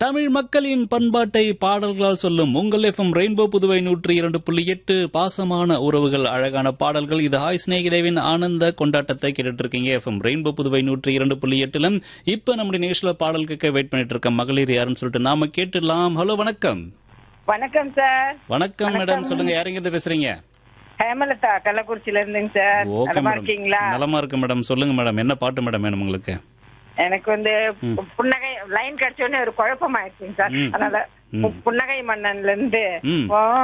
தமிழ் மக்களின் பண்பாட்டை பாடல்களால் சொல்லும் உங்கள் எஃப்எம் ரெயின்போ புதுவை நூற்றி இரண்டு புள்ளி எட்டு பாசமான உறவுகள் அழகான பாடல்கள் இது ஹாய் ஸ்நேகிதேவின் ஆனந்த கொண்டாட்டத்தை கேட்டுட்டு இருக்கீங்க எஃப்எம் ரெயின்போ புதுவை நூற்றி இரண்டு புள்ளி எட்டுல இப்ப நம்முடைய நேஷனல் பாடல் கேட்க வெயிட் பண்ணிட்டு இருக்க மகளிர் யாருன்னு சொல்லிட்டு நாம கேட்டுடலாம் ஹலோ வணக்கம் வணக்கம் சார் வணக்கம் மேடம் சொல்லுங்க யாருங்க பேசுறீங்க ஹேமலதா கள்ளக்குறிச்சியில இருந்துங்க சார் ஓகே நலமா மேடம் இருக்கீங்களா நலமா இருக்கு மேடம் சொல்லுங்க மேடம் என்ன பாட்டு மேடம் வேணும் உங்களுக்கு எனக்கு வந்து பு- புன்னகை லைன் கிடைச்ச உடனே ஒரு குழப்பம் ஆயிடுச்சுங்க சார் ம். அதனால ம். பு- புன்னகை மன்னன்ல இருந்து ம். ஓ